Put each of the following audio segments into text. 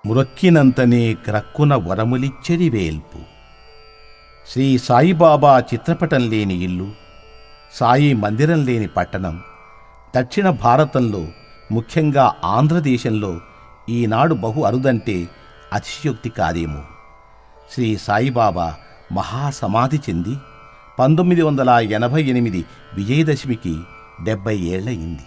మ్రొక్కినంతనే క్రక్కున వరములిచ్చడి వేల్పు శ్రీ సాయిబాబా చిత్రపటం లేని ఇల్లు సాయి మందిరం లేని పట్టణం దక్షిణ భారతంలో ముఖ్యంగా ఆంధ్రదేశంలో ఈనాడు బహు అరుదంటే అతిశయోక్తి కాదేమో శ్రీ సాయిబాబా మహాసమాధి చెంది పంతొమ్మిది వందల ఎనభై ఎనిమిది విజయదశమికి డెబ్బై ఏళ్లయింది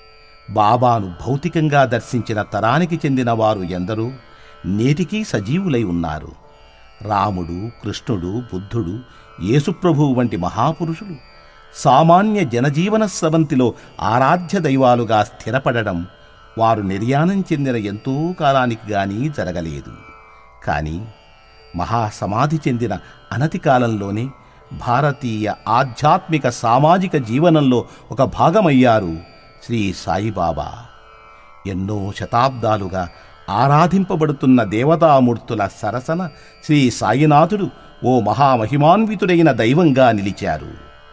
బాబాను భౌతికంగా దర్శించిన తరానికి చెందిన వారు ఎందరో నేటికీ సజీవులై ఉన్నారు రాముడు కృష్ణుడు బుద్ధుడు యేసుప్రభువు వంటి మహాపురుషులు సామాన్య జనజీవన స్రవంతిలో ఆరాధ్య దైవాలుగా స్థిరపడడం వారు నిర్యాణం చెందిన ఎంతో కాలానికి గానీ జరగలేదు కానీ మహాసమాధి చెందిన అనతి కాలంలోనే భారతీయ ఆధ్యాత్మిక సామాజిక జీవనంలో ఒక భాగమయ్యారు శ్రీ సాయిబాబా ఎన్నో శతాబ్దాలుగా ఆరాధింపబడుతున్న దేవతామూర్తుల సరసన శ్రీ సాయినాథుడు ఓ మహామహిమాన్వితుడైన దైవంగా నిలిచారు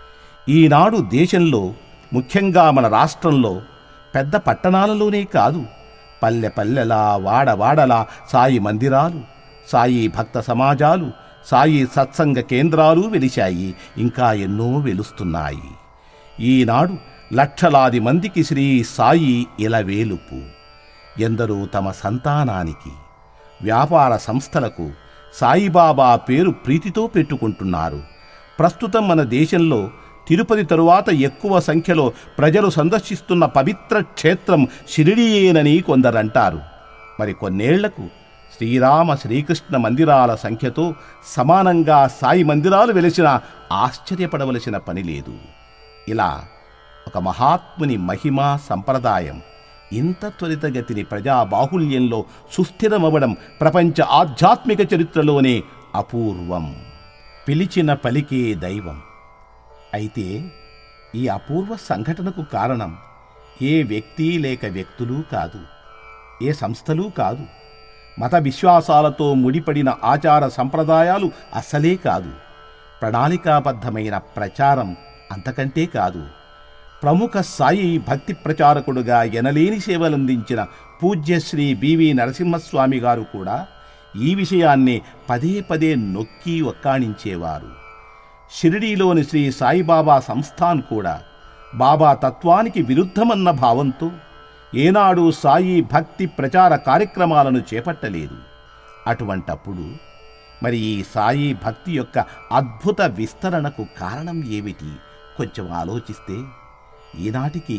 ఈనాడు దేశంలో ముఖ్యంగా మన రాష్ట్రంలో పెద్ద పట్టణాలలోనే కాదు పల్లె పల్లెలా వాడవాడలా సాయి మందిరాలు సాయి భక్త సమాజాలు సాయి సత్సంగ కేంద్రాలు వెలిశాయి ఇంకా ఎన్నో వెలుస్తున్నాయి ఈనాడు లక్షలాది మందికి శ్రీ సాయి ఇలవేలుపు ఎందరో తమ సంతానానికి వ్యాపార సంస్థలకు సాయిబాబా పేరు ప్రీతితో పెట్టుకుంటున్నారు ప్రస్తుతం మన దేశంలో తిరుపతి తరువాత ఎక్కువ సంఖ్యలో ప్రజలు సందర్శిస్తున్న పవిత్ర క్షేత్రం షిరిడియేనని కొందరంటారు మరి కొన్నేళ్లకు శ్రీరామ శ్రీకృష్ణ మందిరాల సంఖ్యతో సమానంగా సాయి మందిరాలు వెలిసిన ఆశ్చర్యపడవలసిన పని లేదు ఇలా ఒక మహాత్ముని మహిమా సంప్రదాయం ఇంత త్వరితగతిని ప్రజాబాహుల్యంలో సుస్థిరమవ్వడం ప్రపంచ ఆధ్యాత్మిక చరిత్రలోనే అపూర్వం పిలిచిన పలికే దైవం అయితే ఈ అపూర్వ సంఘటనకు కారణం ఏ వ్యక్తి లేక వ్యక్తులు కాదు ఏ సంస్థలు కాదు మత విశ్వాసాలతో ముడిపడిన ఆచార సంప్రదాయాలు అసలే కాదు ప్రణాళికాబద్ధమైన ప్రచారం అంతకంటే కాదు ప్రముఖ సాయి భక్తి ప్రచారకుడుగా ఎనలేని సేవలందించిన పూజ్య శ్రీ బివి నరసింహస్వామి గారు కూడా ఈ విషయాన్ని పదే పదే నొక్కి ఒక్కాణించేవారు షిరిడీలోని శ్రీ సాయిబాబా సంస్థాన్ కూడా బాబా తత్వానికి విరుద్ధమన్న భావంతో ఏనాడు సాయి భక్తి ప్రచార కార్యక్రమాలను చేపట్టలేదు అటువంటప్పుడు మరి ఈ సాయి భక్తి యొక్క అద్భుత విస్తరణకు కారణం ఏమిటి కొంచెం ఆలోచిస్తే ఈనాటికి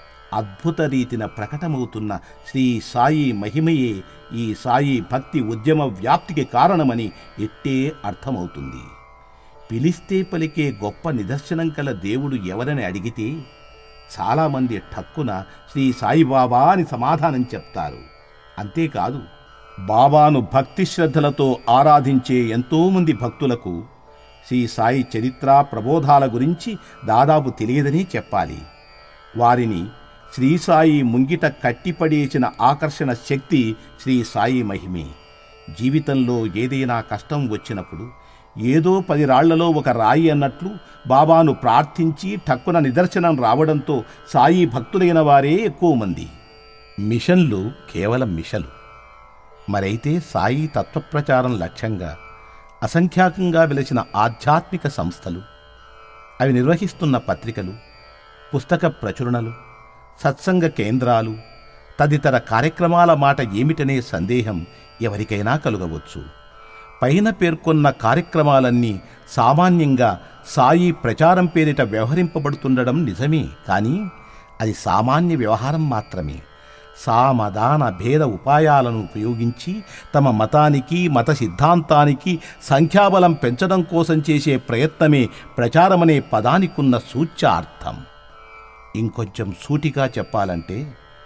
అద్భుత రీతిన ప్రకటమవుతున్న శ్రీ సాయి మహిమయే ఈ సాయి భక్తి ఉద్యమ వ్యాప్తికి కారణమని ఎట్టే అర్థమవుతుంది పిలిస్తే పలికే గొప్ప నిదర్శనం కల దేవుడు ఎవరని అడిగితే చాలామంది ఠక్కున శ్రీ సాయిబాబా అని సమాధానం చెప్తారు అంతేకాదు బాబాను భక్తి శ్రద్ధలతో ఆరాధించే ఎంతోమంది భక్తులకు శ్రీ సాయి చరిత్ర ప్రబోధాల గురించి దాదాపు తెలియదని చెప్పాలి వారిని శ్రీ సాయి ముంగిట కట్టిపడేసిన ఆకర్షణ శక్తి శ్రీ సాయి మహిమే జీవితంలో ఏదైనా కష్టం వచ్చినప్పుడు ఏదో పది రాళ్లలో ఒక రాయి అన్నట్లు బాబాను ప్రార్థించి ఠక్కున నిదర్శనం రావడంతో సాయి భక్తులైన వారే ఎక్కువ మంది మిషన్లు కేవలం మిషలు మరైతే సాయి తత్వప్రచారం లక్ష్యంగా అసంఖ్యాకంగా వెలిసిన ఆధ్యాత్మిక సంస్థలు అవి నిర్వహిస్తున్న పత్రికలు పుస్తక ప్రచురణలు సత్సంగ కేంద్రాలు తదితర కార్యక్రమాల మాట ఏమిటనే సందేహం ఎవరికైనా కలుగవచ్చు పైన పేర్కొన్న కార్యక్రమాలన్నీ సామాన్యంగా సాయి ప్రచారం పేరిట వ్యవహరింపబడుతుండడం నిజమే కానీ అది సామాన్య వ్యవహారం మాత్రమే సామదాన భేద ఉపాయాలను ఉపయోగించి తమ మతానికి మత సిద్ధాంతానికి సంఖ్యాబలం పెంచడం కోసం చేసే ప్రయత్నమే ప్రచారమనే పదానికున్న సూచ్యార్థం ఇంకొంచెం సూటిగా చెప్పాలంటే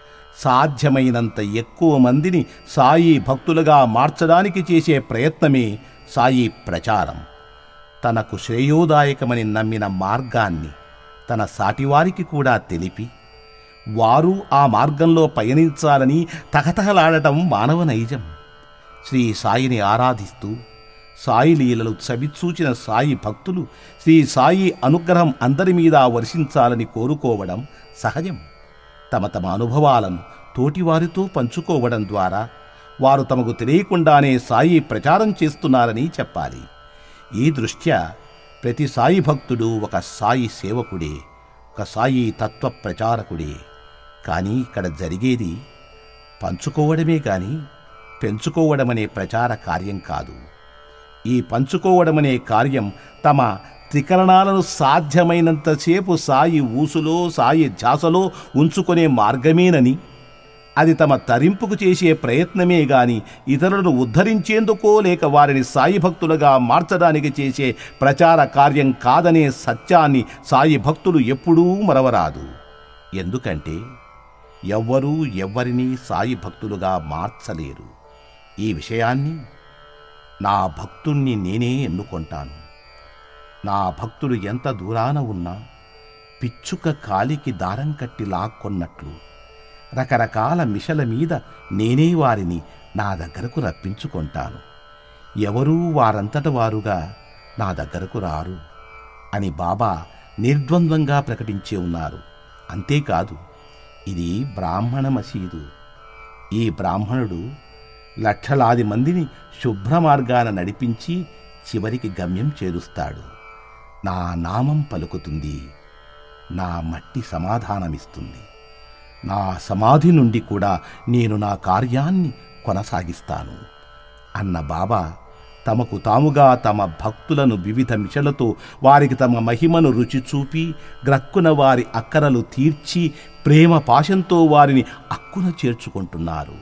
సాధ్యమైనంత ఎక్కువ మందిని సాయి భక్తులుగా మార్చడానికి చేసే ప్రయత్నమే సాయి ప్రచారం తనకు శ్రేయోదాయకమని నమ్మిన మార్గాన్ని తన సాటివారికి కూడా తెలిపి వారు ఆ మార్గంలో పయనించాలని తహతహలాడటం మానవ నైజం శ్రీ సాయిని ఆరాధిస్తూ సాయి లీలలు చవిచూచిన సాయి భక్తులు శ్రీ సాయి అనుగ్రహం అందరి మీద వర్షించాలని కోరుకోవడం సహజం తమ తమ అనుభవాలను తోటివారితో పంచుకోవడం ద్వారా వారు తమకు తెలియకుండానే సాయి ప్రచారం చేస్తున్నారని చెప్పాలి ఈ దృష్ట్యా ప్రతి సాయి భక్తుడు ఒక సాయి సేవకుడే ఒక సాయి తత్వ ప్రచారకుడే కానీ ఇక్కడ జరిగేది పంచుకోవడమే గాని పెంచుకోవడమనే ప్రచార కార్యం కాదు ఈ పంచుకోవడమనే కార్యం తమ త్రికరణాలను సాధ్యమైనంతసేపు సాయి ఊసులో సాయి ధ్యాసలో ఉంచుకునే మార్గమేనని అది తమ తరింపుకు చేసే ప్రయత్నమే గాని ఇతరులను ఉద్ధరించేందుకో లేక వారిని సాయి భక్తులుగా మార్చడానికి చేసే ప్రచార కార్యం కాదనే సత్యాన్ని సాయి భక్తులు ఎప్పుడూ మరవరాదు ఎందుకంటే ఎవ్వరూ ఎవ్వరినీ సాయి భక్తులుగా మార్చలేరు ఈ విషయాన్ని నా భక్తుణ్ణి నేనే ఎన్నుకొంటాను నా భక్తుడు ఎంత దూరాన ఉన్నా పిచ్చుక కాలికి దారం కట్టి లాక్కొన్నట్లు రకరకాల మిషల మీద నేనే వారిని నా దగ్గరకు రప్పించుకుంటాను ఎవరూ వారంతట వారుగా నా దగ్గరకు రారు అని బాబా నిర్ద్వంద్వంగా ప్రకటించే ఉన్నారు అంతేకాదు ఇది బ్రాహ్మణ మసీదు ఈ బ్రాహ్మణుడు లక్షలాది మందిని శుభ్ర మార్గాన నడిపించి చివరికి గమ్యం చేరుస్తాడు నా నామం పలుకుతుంది నా మట్టి సమాధానమిస్తుంది నా సమాధి నుండి కూడా నేను నా కార్యాన్ని కొనసాగిస్తాను అన్న బాబా తమకు తాముగా తమ భక్తులను వివిధ మిషలతో వారికి తమ మహిమను రుచి చూపి గ్రక్కున వారి అక్కరలు తీర్చి ప్రేమ పాశంతో వారిని అక్కున చేర్చుకుంటున్నారు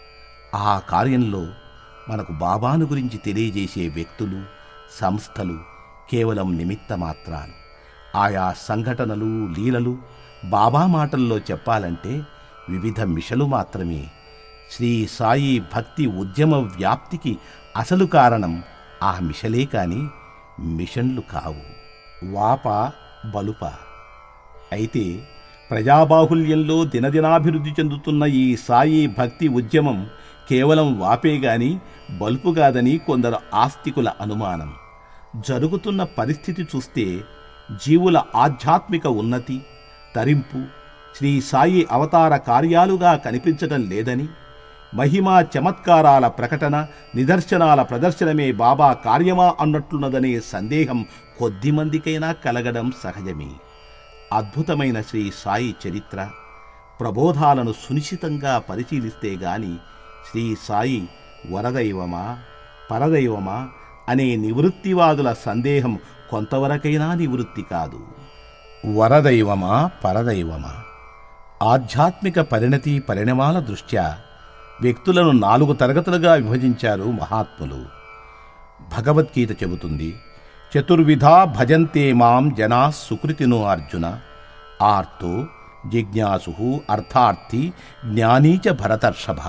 ఆ కార్యంలో మనకు బాబాను గురించి తెలియజేసే వ్యక్తులు సంస్థలు కేవలం నిమిత్త మాత్రాలు ఆయా సంఘటనలు లీలలు బాబా మాటల్లో చెప్పాలంటే వివిధ మిషలు మాత్రమే శ్రీ సాయి భక్తి ఉద్యమ వ్యాప్తికి అసలు కారణం ఆ మిషలే కాని మిషన్లు కావు వాప బలుప అయితే ప్రజాబాహుల్యంలో దినదినాభివృద్ధి చెందుతున్న ఈ సాయి భక్తి ఉద్యమం కేవలం వాపే గాని బలుపు కాదని కొందరు ఆస్తికుల అనుమానం జరుగుతున్న పరిస్థితి చూస్తే జీవుల ఆధ్యాత్మిక ఉన్నతి తరింపు శ్రీ సాయి అవతార కార్యాలుగా కనిపించటం లేదని మహిమా చమత్కారాల ప్రకటన నిదర్శనాల ప్రదర్శనమే బాబా కార్యమా అన్నట్లున్నదనే సందేహం కొద్దిమందికైనా కలగడం సహజమే అద్భుతమైన శ్రీ సాయి చరిత్ర ప్రబోధాలను సునిశ్చితంగా పరిశీలిస్తే గాని శ్రీ సాయి వరదైవమా పరదైవమా అనే నివృత్తివాదుల సందేహం కొంతవరకైనా నివృత్తి కాదు వరదైవమా పరదైవమా ఆధ్యాత్మిక పరిణతి పరిణామాల దృష్ట్యా వ్యక్తులను నాలుగు తరగతులుగా విభజించారు మహాత్ములు భగవద్గీత చెబుతుంది చతుర్విధా భజంతే మాం జనా సుకృతినో అర్జున ఆర్తో జిజ్ఞాసు అర్థార్థి జ్ఞానీచ భరతర్షభ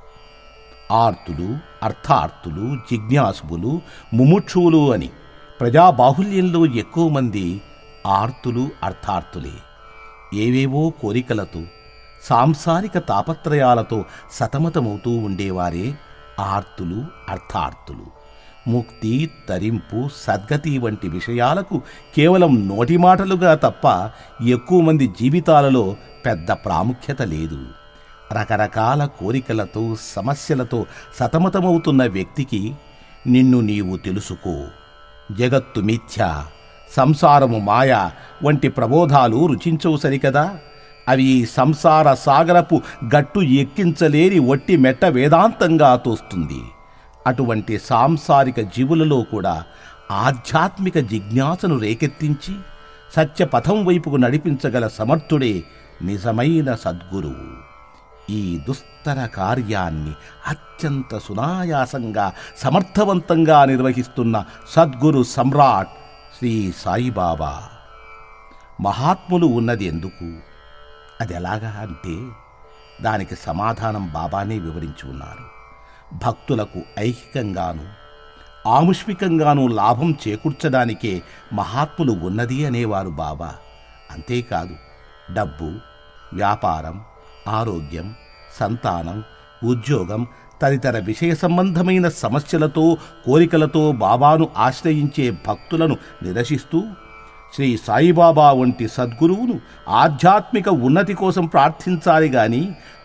ఆర్తులు అర్థార్థులు జిజ్ఞాసువులు ముముక్షువులు అని ప్రజాబాహుల్యంలో ఎక్కువ మంది ఆర్తులు అర్థార్థులే ఏవేవో కోరికలతో సాంసారిక తాపత్రయాలతో సతమతమవుతూ ఉండేవారే ఆర్తులు అర్థార్థులు ముక్తి తరింపు సద్గతి వంటి విషయాలకు కేవలం నోటి మాటలుగా తప్ప ఎక్కువ మంది జీవితాలలో పెద్ద ప్రాముఖ్యత లేదు రకరకాల కోరికలతో సమస్యలతో సతమతమవుతున్న వ్యక్తికి నిన్ను నీవు తెలుసుకో జగత్తు మిథ్య సంసారము మాయ వంటి ప్రబోధాలు రుచించవు సరికదా అవి ఈ సంసార సాగరపు గట్టు ఎక్కించలేని వట్టి మెట్ట వేదాంతంగా తోస్తుంది అటువంటి సాంసారిక జీవులలో కూడా ఆధ్యాత్మిక జిజ్ఞాసను రేకెత్తించి సత్యపథం వైపుకు నడిపించగల సమర్థుడే నిజమైన సద్గురువు ఈ దుస్తర కార్యాన్ని అత్యంత సునాయాసంగా సమర్థవంతంగా నిర్వహిస్తున్న సద్గురు సమ్రాట్ శ్రీ సాయిబాబా మహాత్ములు ఉన్నది ఎందుకు అది ఎలాగా అంటే దానికి సమాధానం బాబానే వివరించి ఉన్నారు భక్తులకు ఐహికంగాను ఆముష్మికంగాను లాభం చేకూర్చడానికే మహాత్ములు ఉన్నది అనేవారు బాబా అంతేకాదు డబ్బు వ్యాపారం ఆరోగ్యం సంతానం ఉద్యోగం తదితర విషయ సంబంధమైన సమస్యలతో కోరికలతో బాబాను ఆశ్రయించే భక్తులను నిరసిస్తూ శ్రీ సాయిబాబా వంటి సద్గురువును ఆధ్యాత్మిక ఉన్నతి కోసం ప్రార్థించాలి గాని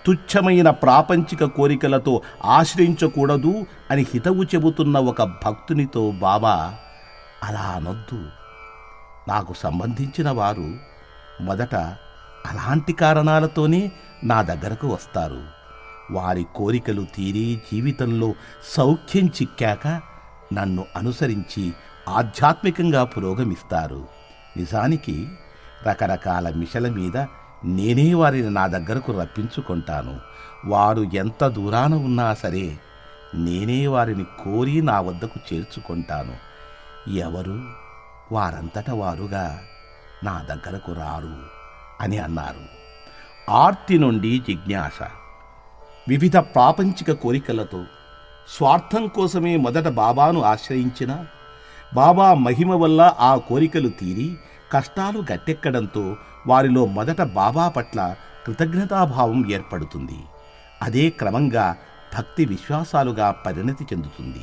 తుచ్చమైన ప్రాపంచిక కోరికలతో ఆశ్రయించకూడదు అని హితవు చెబుతున్న ఒక భక్తునితో బాబా అలా అనొద్దు నాకు సంబంధించిన వారు మొదట అలాంటి కారణాలతోనే నా దగ్గరకు వస్తారు వారి కోరికలు తీరి జీవితంలో సౌఖ్యం చిక్కాక నన్ను అనుసరించి ఆధ్యాత్మికంగా పురోగమిస్తారు నిజానికి రకరకాల మిషల మీద నేనే వారిని నా దగ్గరకు రప్పించుకుంటాను వారు ఎంత దూరాన ఉన్నా సరే నేనే వారిని కోరి నా వద్దకు చేర్చుకుంటాను ఎవరు వారంతట వారుగా నా దగ్గరకు రారు అని అన్నారు ఆర్తి నుండి జిజ్ఞాస వివిధ ప్రాపంచిక కోరికలతో స్వార్థం కోసమే మొదట బాబాను ఆశ్రయించిన బాబా మహిమ వల్ల ఆ కోరికలు తీరి కష్టాలు గట్టెక్కడంతో వారిలో మొదట బాబా పట్ల కృతజ్ఞతాభావం ఏర్పడుతుంది అదే క్రమంగా భక్తి విశ్వాసాలుగా పరిణతి చెందుతుంది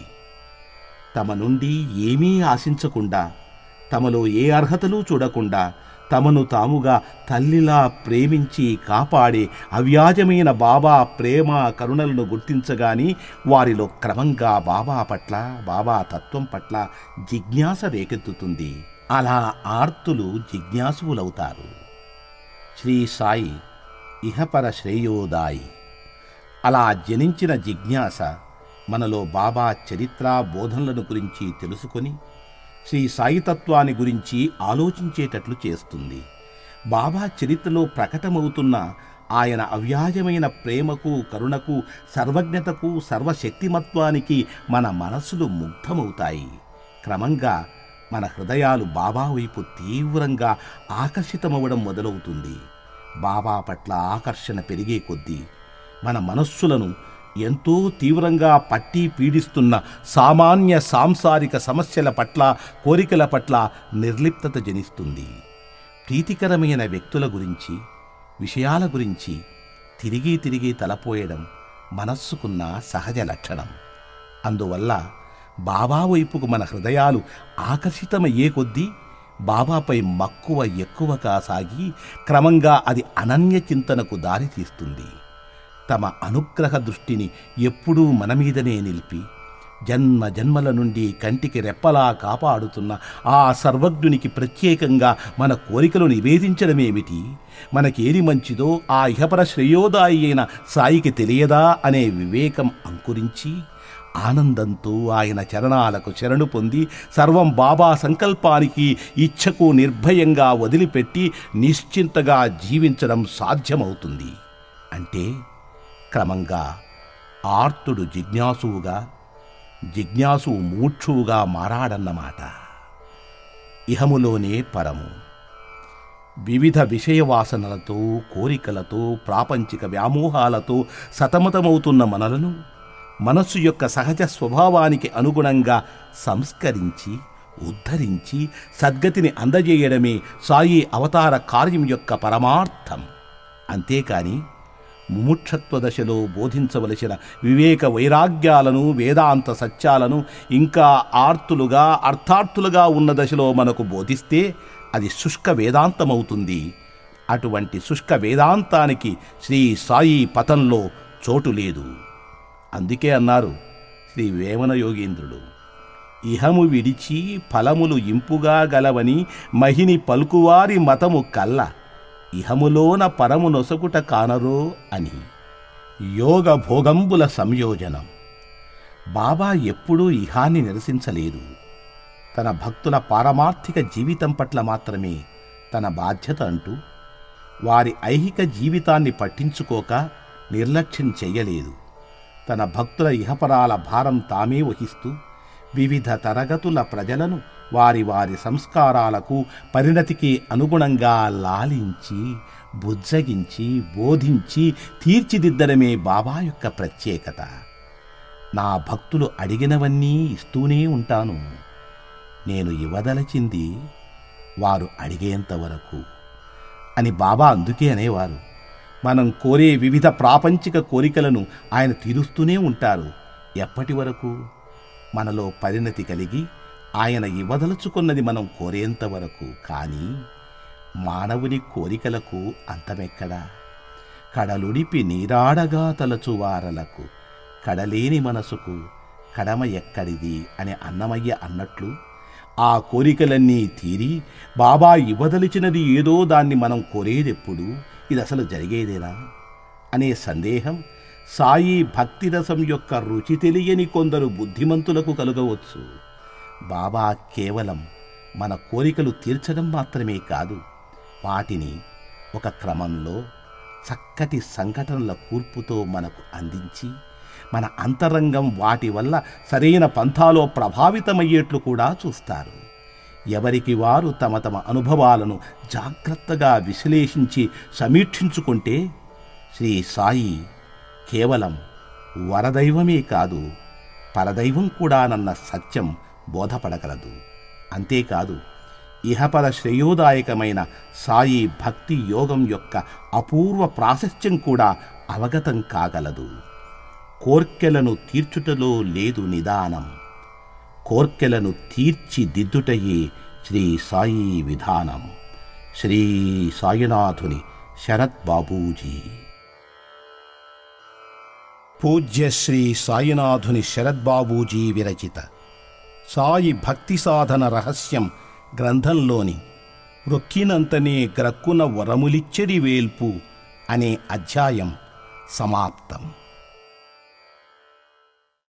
తమ నుండి ఏమీ ఆశించకుండా తమలో ఏ అర్హతలు చూడకుండా తమను తాముగా తల్లిలా ప్రేమించి కాపాడే అవ్యాజమైన బాబా ప్రేమ కరుణలను గుర్తించగాని వారిలో క్రమంగా బాబా పట్ల బాబా తత్వం పట్ల జిజ్ఞాస రేకెత్తుతుంది అలా ఆర్తులు జిజ్ఞాసువులవుతారు శ్రీ సాయి ఇహపర శ్రేయోదాయి అలా జనించిన జిజ్ఞాస మనలో బాబా చరిత్ర బోధనలను గురించి తెలుసుకొని శ్రీ సాయితత్వాన్ని గురించి ఆలోచించేటట్లు చేస్తుంది బాబా చరిత్రలో ప్రకటమవుతున్న ఆయన అవ్యాజమైన ప్రేమకు కరుణకు సర్వజ్ఞతకు సర్వశక్తిమత్వానికి మన మనస్సులు ముగ్ధమవుతాయి క్రమంగా మన హృదయాలు బాబా వైపు తీవ్రంగా ఆకర్షితమవ్వడం మొదలవుతుంది బాబా పట్ల ఆకర్షణ పెరిగే కొద్దీ మన మనస్సులను ఎంతో తీవ్రంగా పట్టి పీడిస్తున్న సామాన్య సాంసారిక సమస్యల పట్ల కోరికల పట్ల నిర్లిప్తత జనిస్తుంది ప్రీతికరమైన వ్యక్తుల గురించి విషయాల గురించి తిరిగి తిరిగి తలపోయడం మనస్సుకున్న సహజ లక్షణం అందువల్ల బాబా వైపుకు మన హృదయాలు ఆకర్షితమయ్యే కొద్దీ బాబాపై మక్కువ ఎక్కువగా సాగి క్రమంగా అది అనన్య చింతనకు దారితీస్తుంది తమ అనుగ్రహ దృష్టిని ఎప్పుడూ మన మీదనే నిలిపి జన్మ జన్మల నుండి కంటికి రెప్పలా కాపాడుతున్న ఆ సర్వజ్ఞునికి ప్రత్యేకంగా మన కోరికలు నివేదించడమేమిటి మనకేది మంచిదో ఆ ఇహపర శ్రేయోదాయి అయిన సాయికి తెలియదా అనే వివేకం అంకురించి ఆనందంతో ఆయన చరణాలకు శరణు పొంది సర్వం బాబా సంకల్పానికి ఇచ్ఛకు నిర్భయంగా వదిలిపెట్టి నిశ్చింతగా జీవించడం సాధ్యమవుతుంది అంటే క్రమంగా ఆర్తుడు జిజ్ఞాసువుగా జిజ్ఞాసువు మూక్షువుగా మారాడన్నమాట ఇహములోనే పరము వివిధ విషయవాసనలతో కోరికలతో ప్రాపంచిక వ్యామోహాలతో సతమతమవుతున్న మనలను మనస్సు యొక్క సహజ స్వభావానికి అనుగుణంగా సంస్కరించి ఉద్ధరించి సద్గతిని అందజేయడమే సాయి అవతార కార్యం యొక్క పరమార్థం అంతేకాని ముముక్షత్వ దశలో బోధించవలసిన వివేక వైరాగ్యాలను వేదాంత సత్యాలను ఇంకా ఆర్తులుగా అర్థార్థులుగా ఉన్న దశలో మనకు బోధిస్తే అది శుష్క వేదాంతమవుతుంది అటువంటి శుష్క వేదాంతానికి శ్రీ సాయి పతంలో చోటు లేదు అందుకే అన్నారు శ్రీ వేమన యోగేంద్రుడు ఇహము విడిచి ఫలములు ఇంపుగా గలవని మహిని పలుకువారి మతము కల్ల ఇహములోన పరము నొసగుట కానరో అని యోగ భోగంబుల సంయోజనం బాబా ఎప్పుడూ ఇహాన్ని నిరసించలేదు తన భక్తుల పారమార్థిక జీవితం పట్ల మాత్రమే తన బాధ్యత అంటూ వారి ఐహిక జీవితాన్ని పట్టించుకోక నిర్లక్ష్యం చెయ్యలేదు తన భక్తుల ఇహపరాల భారం తామే వహిస్తూ వివిధ తరగతుల ప్రజలను వారి వారి సంస్కారాలకు పరిణతికి అనుగుణంగా లాలించి బుజ్జగించి బోధించి తీర్చిదిద్దడమే బాబా యొక్క ప్రత్యేకత నా భక్తులు అడిగినవన్నీ ఇస్తూనే ఉంటాను నేను ఇవ్వదలచింది వారు అడిగేంత వరకు అని బాబా అందుకే అనేవారు మనం కోరే వివిధ ప్రాపంచిక కోరికలను ఆయన తీరుస్తూనే ఉంటారు ఎప్పటి వరకు మనలో పరిణతి కలిగి ఆయన ఇవ్వదలుచుకున్నది మనం కోరేంత వరకు కానీ మానవుని కోరికలకు అంతమెక్కడా కడలుడిపి నీరాడగా తలచువారలకు కడలేని మనసుకు కడమ ఎక్కడిది అని అన్నమయ్య అన్నట్లు ఆ కోరికలన్నీ తీరి బాబా ఇవ్వదలిచినది ఏదో దాన్ని మనం కోరేదెప్పుడు ఇది అసలు జరిగేదేనా అనే సందేహం సాయి భక్తిరసం యొక్క రుచి తెలియని కొందరు బుద్ధిమంతులకు కలుగవచ్చు బాబా కేవలం మన కోరికలు తీర్చడం మాత్రమే కాదు వాటిని ఒక క్రమంలో చక్కటి సంఘటనల కూర్పుతో మనకు అందించి మన అంతరంగం వాటి వల్ల సరైన పంథాలో ప్రభావితమయ్యేట్లు కూడా చూస్తారు ఎవరికి వారు తమ తమ అనుభవాలను జాగ్రత్తగా విశ్లేషించి సమీక్షించుకుంటే శ్రీ సాయి కేవలం వరదైవమే కాదు పరదైవం కూడానన్న సత్యం బోధపడగలదు అంతేకాదు ఇహపర శ్రేయోదాయకమైన సాయి భక్తి యోగం యొక్క అపూర్వ ప్రాశస్త్యం కూడా అవగతం కాగలదు కోర్కెలను తీర్చుటలో లేదు నిదానం కోర్కెలను తీర్చిదిద్దుటయే శ్రీ సాయి విధానం శ్రీ సాయినాథుని శరత్ బాబూజీ పూజ్య శ్రీ సాయినాథుని శరత్ బాబూజీ విరచిత సాయి భక్తి సాధన రహస్యం గ్రంథంలోని రొక్కినంతనే గ్రక్కున వరములిచ్చడి వేల్పు అనే అధ్యాయం సమాప్తం